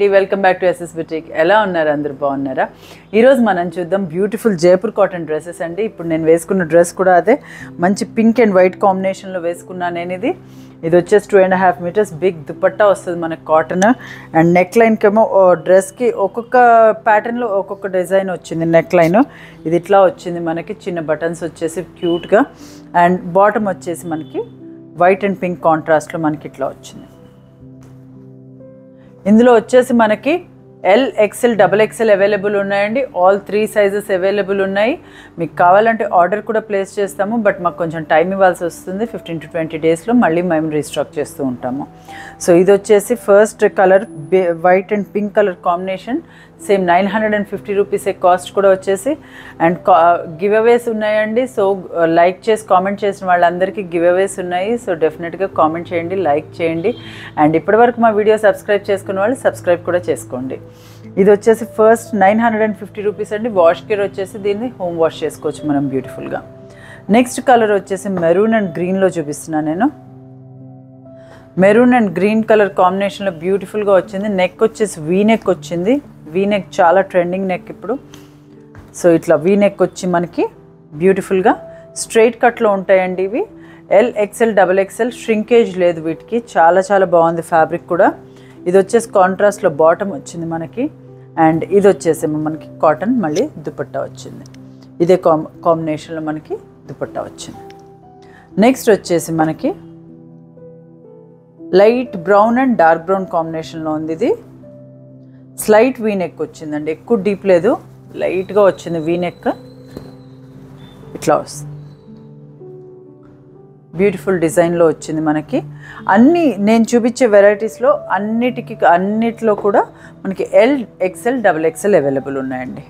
అండి welcome back to SS boutique ఎలా ఉన్నారు అందరూ బాగున్నారా ఈరోజు మనం చూద్దాం బ్యూటిఫుల్ జైపూర్ కాటన్ డ్రెస్సెస్ అండి ఇప్పుడు నేను వేసుకున్న డ్రెస్ కూడా అదే మంచి పింక్ అండ్ వైట్ కాంబినేషన్లో వేసుకున్నాను నేను ఇది ఇది వచ్చేసి two and half meters big dupatta వస్తుంది మనకి కాటన్ అండ్ నెక్ లైన్కి ఏమో డ్రెస్కి ఒక్కొక్క ప్యాటర్న్లో ఒక్కొక్క డిజైన్ వచ్చింది నెక్ లైన్ ఇది ఇట్లా వచ్చింది మనకి చిన్న బటన్స్ వచ్చేసి క్యూట్గా అండ్ బాటమ్ వచ్చేసి మనకి వైట్ అండ్ పింక్ కాంట్రాస్ట్లో మనకి ఇట్లా వచ్చింది ఇందులో వచ్చేసి మనకి L XL double XL available ఉన్నాయండి ఆల్ త్రీ సైజెస్ అవైలబుల్ ఉన్నాయి మీకు కావాలంటే ఆర్డర్ కూడా ప్లేస్ చేస్తాము బట్ మాకు కొంచెం టైం ఇవ్వాల్సి వస్తుంది ఫిఫ్టీన్ టు ట్వంటీ డేస్లో మళ్ళీ మేము రీస్టాక్ చేస్తూ ఉంటాము సో ఇది వచ్చేసి first colour white and pink colour combination same nine hundred and fifty రూపీసే కాస్ట్ కూడా వచ్చేసి అండ్ గివ్ అవేస్ ఉన్నాయండి సో లైక్ చేసి కామెంట్ చేసిన వాళ్ళందరికీ గివ్ అవేస్ ఉన్నాయి సో డెఫినెట్గా కామెంట్ చేయండి లైక్ చేయండి అండ్ ఇప్పటివరకు మా వీడియో సబ్స్క్రైబ్ చేసుకున్న వాళ్ళు సబ్స్క్రైబ్ కూడా చేసుకోండి ఇది వచ్చేసి first nine hundred and fifty rupees అండి వాష్ కేర్ వచ్చేసి దీన్ని హోమ్ వాష్ చేసుకోవచ్చు మనం బ్యూటిఫుల్గా నెక్స్ట్ కలర్ వచ్చేసి మెరూన్ అండ్ గ్రీన్లో చూపిస్తున్నాను నేను మెరూన్ అండ్ గ్రీన్ కలర్ కాంబినేషన్లో బ్యూటిఫుల్గా వచ్చింది నెక్ వచ్చేసి వీ నెక్ వచ్చింది వీ నెక్ చాలా ట్రెండింగ్ నెక్ ఇప్పుడు సో ఇట్లా వీ నెక్ వచ్చి మనకి బ్యూటిఫుల్గా స్ట్రైట్ కట్లో ఉంటాయండి ఇవి L XL double XL shrinkage లేదు వీటికి చాలా చాలా బాగుంది ఫ్యాబ్రిక్ కూడా ఇది వచ్చేసి కాంట్రాస్ట్లో బాటమ్ వచ్చింది మనకి అండ్ ఇది వచ్చేసేమో మనకి కాటన్ మళ్ళీ దుపట్టా వచ్చింది ఇదే కాంబ్ కాంబినేషన్లో మనకి దుపట్టా వచ్చింది నెక్స్ట్ వచ్చేసి మనకి light brown and dark brown కాంబినేషన్లో ఉంది ఇది స్లైట్ వీ నెక్ వచ్చిందండి ఎక్కువ డీప్ లేదు లైట్గా వచ్చింది వీ నెక్ ఇట్లా వస్తుంది బ్యూటిఫుల్ డిజైన్లో వచ్చింది మనకి అన్ని నేను చూపించే వెరైటీస్లో అన్నిటికి అన్నిటిలో కూడా మనకి L XL double XL available ఉన్నాయండి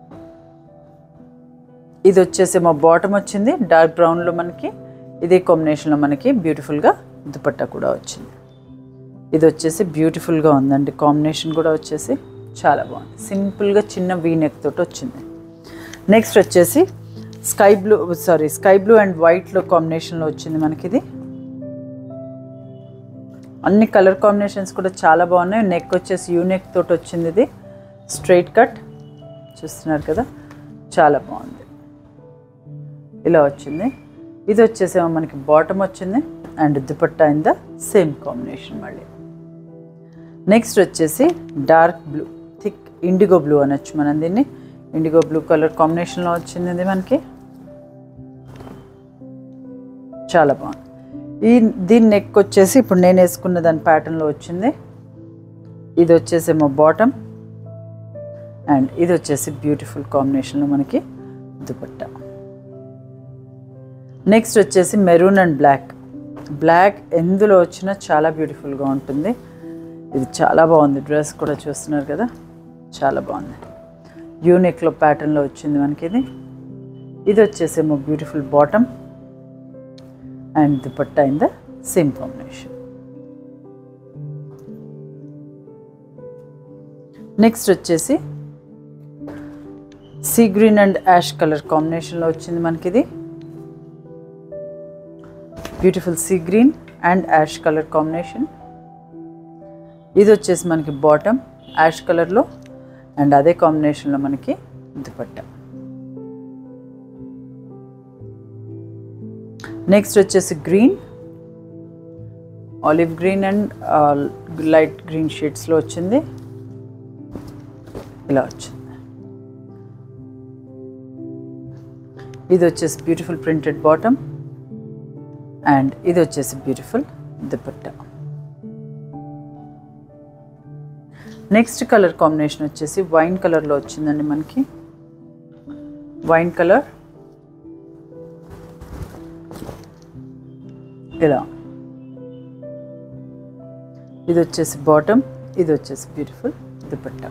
ఇది వచ్చేసి మా బాటమ్ వచ్చింది డార్క్ బ్రౌన్లో మనకి ఇదే కాంబినేషన్లో మనకి బ్యూటిఫుల్గా దుపట్టా కూడా వచ్చింది ఇది వచ్చేసి బ్యూటిఫుల్గా ఉందండి కాంబినేషన్ కూడా వచ్చేసి చాలా బాగుంది సింపుల్గా చిన్న వీ నెక్ తోటి వచ్చింది నెక్స్ట్ వచ్చేసి sky blue sorry sky blue and వైట్లో కాంబినేషన్లో వచ్చింది మనకి ఇది అన్ని కలర్ కాంబినేషన్స్ కూడా చాలా బాగున్నాయి నెక్ వచ్చేసి యూ నెక్ తోటి వచ్చింది ఇది స్ట్రైట్ కట్ చూస్తున్నారు కదా చాలా బాగుంది ఇలా వచ్చింది ఇది వచ్చేసేమో మనకి బాటమ్ వచ్చింది and dupatta in the same combination మళ్ళీ నెక్స్ట్ వచ్చేసి dark blue thick indigo blue అనొచ్చు మనం దీన్ని ఇండిగో బ్లూ కలర్ కాంబినేషన్లో వచ్చింది ఇది మనకి చాలా బాగుంది ఈ దీని నెక్ వచ్చేసి ఇప్పుడు నేను వేసుకున్న దాని ప్యాటర్న్లో వచ్చింది ఇది వచ్చేసేమో బాటమ్ అండ్ ఇది వచ్చేసి బ్యూటిఫుల్ కాంబినేషన్లో మనకి దుపట్టా నెక్స్ట్ వచ్చేసి మెరూన్ అండ్ బ్లాక్ బ్లాక్ ఎందులో వచ్చినా చాలా బ్యూటిఫుల్గా ఉంటుంది ఇది చాలా బాగుంది డ్రెస్ కూడా చూస్తున్నారు కదా చాలా బాగుంది యూనిక్లో ప్యాటర్న్లో వచ్చింది మనకి ఇది ఇది వచ్చేసేమో beautiful bottom and dupatta in the same combination next వచ్చేసి sea green and ash colour combination వచ్చింది మనకి ఇది beautiful sea green and ash colour combination ఇది వచ్చేసి మనకి బాటమ్ యాష్ కలర్లో అండ్ అదే కాంబినేషన్లో మనకి దుపట్టా నెక్స్ట్ వచ్చేసి green olive green and light green షేడ్స్లో వచ్చింది ఇలా వచ్చింది ఇది వచ్చేసి బ్యూటిఫుల్ ప్రింటెడ్ బాటమ్ అండ్ ఇది వచ్చేసి beautiful dupatta next colour combination వచ్చేసి వైన్ కలర్లో వచ్చిందండి మనకి వైన్ కలర్ ఇలా ఇది వచ్చేసి బాటమ్ ఇది వచ్చేసి బ్యూటిఫుల్ దుపట్టా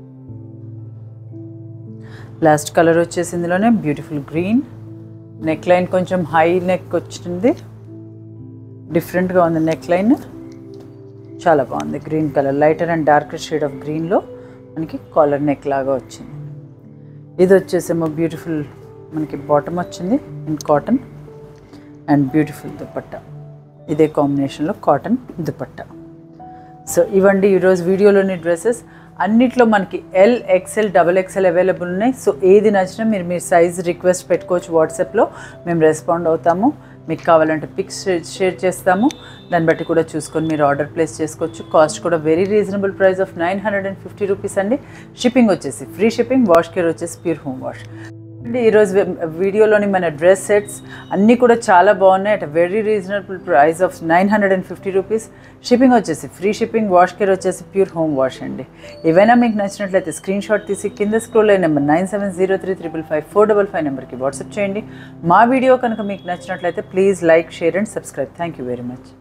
లాస్ట్ కలర్ వచ్చేసి ఇందులోనే బ్యూటిఫుల్ గ్రీన్ నెక్ లైన్ కొంచెం హై నెక్ వచ్చింది డిఫరెంట్గా ఉంది నెక్ లైన్ చాలా బాగుంది green colour lighter and darker shade of గ్రీన్లో మనకి కాలర్ నెక్ లాగా వచ్చింది ఇది వచ్చేసేమో బ్యూటిఫుల్ మనకి బాటమ్ వచ్చింది in cotton and beautiful dupatta ఇదే కాంబినేషన్లో కాటన్ దుపట్టా సో ఇవండి ఈరోజు వీడియోలోని డ్రెస్సెస్ అన్నిట్లో మనకి L XL double XL available ఉన్నాయి సో ఏది నచ్చినా మీరు మీ సైజ్ రిక్వెస్ట్ పెట్టుకోవచ్చు వాట్సాప్లో మేము రెస్పాండ్ అవుతాము మీకు కావాలంటే పిక్స్ షేర్ చేస్తాము దాన్ని బట్టి కూడా చూసుకొని మీరు ఆర్డర్ ప్లేస్ చేసుకోవచ్చు కాస్ట్ కూడా very reasonable price of nine hundred and fifty rupees అండి షిప్పింగ్ వచ్చేసి ఫ్రీ షిప్పింగ్ వాష్ కేర్ వచ్చేసి ప్యూర్ హోమ్ వాష్ అంటే ఈరోజు వీడియోలోని మన డ్రెస్ సెట్స్ అన్నీ కూడా చాలా బాగున్నాయి at very reasonable price of nine hundred and fifty rupees shipping వచ్చేసి ఫ్రీ షిప్పింగ్ వాష్ కేర్ వచ్చేసి ప్యూర్ హోమ్ వాష్ అండి ఏవైనా మీకు నచ్చినట్లయితే స్క్రీన్ షాట్ తీసి కింద స్క్రోల్ అయిన number nine seven zero three triple five four double five నెంబర్కి వాట్సాప్ చేయండి మా వీడియో కనుక మీకు నచ్చినట్లయితే please like share and subscribe thank you very much